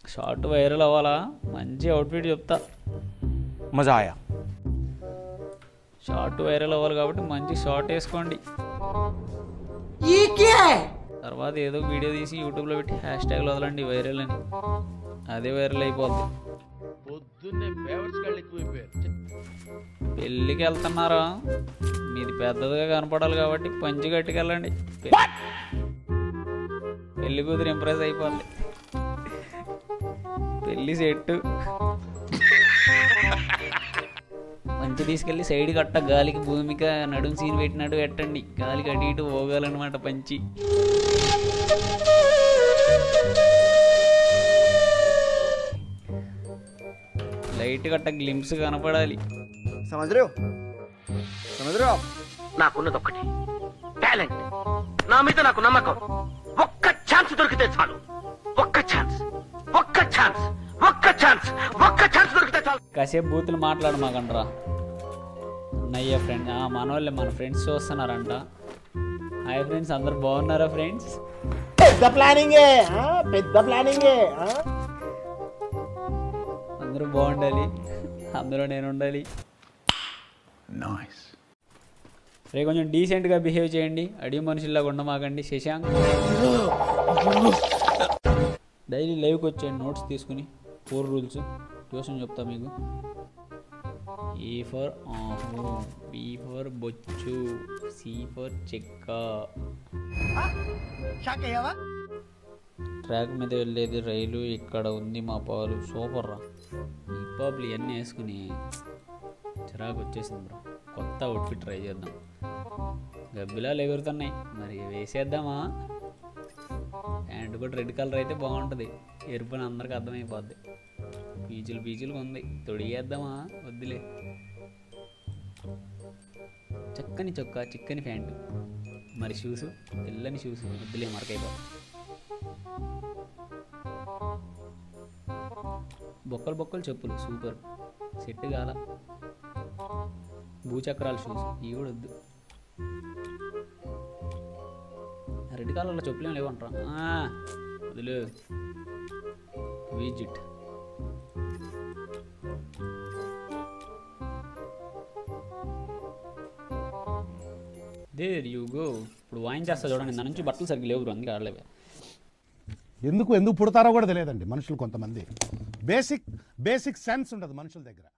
Short viral అవ్వాలా మంచి outfit చెప్తా मज़ा आया షార్ట్ వైరల్ అవ్వాలి కాబట్టి మంచి షార్ట్ వేసుకోండి తర్వాత ఏదో వీడియో తీసి యూట్యూబ్లో పెట్టి హ్యాష్ ట్యాగ్లు వదలండి వైరల్ అని అదే వైరల్ అయిపోద్ది పొద్దున్నే ఫేవర్స్ గాళ్ళు ఎక్కువైపోయారు పెళ్ళికి వెళ్తున్నారా మీది పెద్దదిగా కనపడాలి కాబట్టి పంచి కట్టుకెళ్ళండి పెళ్లి కూతురు ఇంప్రెస్ అయిపోద్ది పెళ్లి సెట్ మంచి తీసుకెళ్ళి సైడ్ కట్ట గాలికి భూమిక నడుం సీన్ పెట్టినట్టు పెట్టండి గాలికి అటు ఇటు పోగాలన్నమాట పంచి లైట్ కట్ట గ్లిమ్స్ కనపడాలి समझ रहे हो समझ रहे हो आप నాకున్నది ఒక్కటి టాలెంట్ నా మీద నాకు నమ్మకం ఒక్క ఛాన్స్ దొరికితే చాలు ఒక్క ఛాన్స్ ఒక్క ఛాన్స్ ఒక్క ఛాన్స్ ఒక్క ఛాన్స్ దొరికితే చాలు కాసేపు బూతులు మాట్లాడమాకండ్రా అన్నయ్య ఫ్రెండ్ మనోళ్ళే మన ఫ్రెండ్స్ చూస్తున్నారంట హాయ్ ఫ్రెండ్స్ అందరు బాగున్నారా ఫ్రెండ్స్ పెద్ద ప్లానింగే ఆ? పెద్ద ప్లానింగే ఆ? అందరూ బాగుండాలి అందులో నేను ఉండాలి రే కొంచెం డీసెంట్గా బిహేవ్ చేయండి అడిగి మనుషుల్లాగా ఉండమాకండి శశాంక్ డైలీ లైవ్కి వచ్చేయండి నోట్స్ తీసుకుని ఫోర్ రూల్స్ ట్యూషన్ చెప్తా మీకు ఏ ఫర్ ఆహు బి ఫర్ బొచ్చు సి ఫర్ చెక్క ట్రాక్ మీద వెళ్ళేది రైలు ఇక్కడ ఉంది మా పాలు సూపర్ రా ఈ పాపులు ఇవన్నీ వేసుకుని చిరాకు వచ్చేసింది బ్రో కొత్త అవుట్ఫిట్ ట్రై చేద్దాం గబ్బిలాలు ఎగురుతున్నాయి మరి వేసేద్దామా ప్యాంట్ కూడా రెడ్ కలర్ అయితే బాగుంటుంది ఎరుపుని అందరికి అర్థమైపోద్ది పీచులు పీచులుగా ఉంది తొడిగేద్దామా వద్దులే చక్కని చొక్కా చిక్కని ప్యాంటు మరి షూస్ తెల్లని షూస్ వద్దులే మరకైపోతుంది బొక్కలు బొక్కలు చెప్పులు సూపర్ సెట్ కాల భూచక్రాల షూస్ ఇవి కూడా వద్దు రెడ్ కలర్లో చెప్పులు ఏం లేవంటారా ఆ, వదిలు విజిట్ దేర్ యూ గో ఇప్పుడు వాయించేస్తా చూడండి నా నుంచి బట్టలు సరిగ్గా లేవు అందుకే ఆడలేవే ఎందుకు ఎందుకు పుడతారో కూడా తెలియదండి మనుషులు కొంతమంది బేసిక్ బేసిక్ సెన్స్ ఉండదు మనుషుల దగ్గర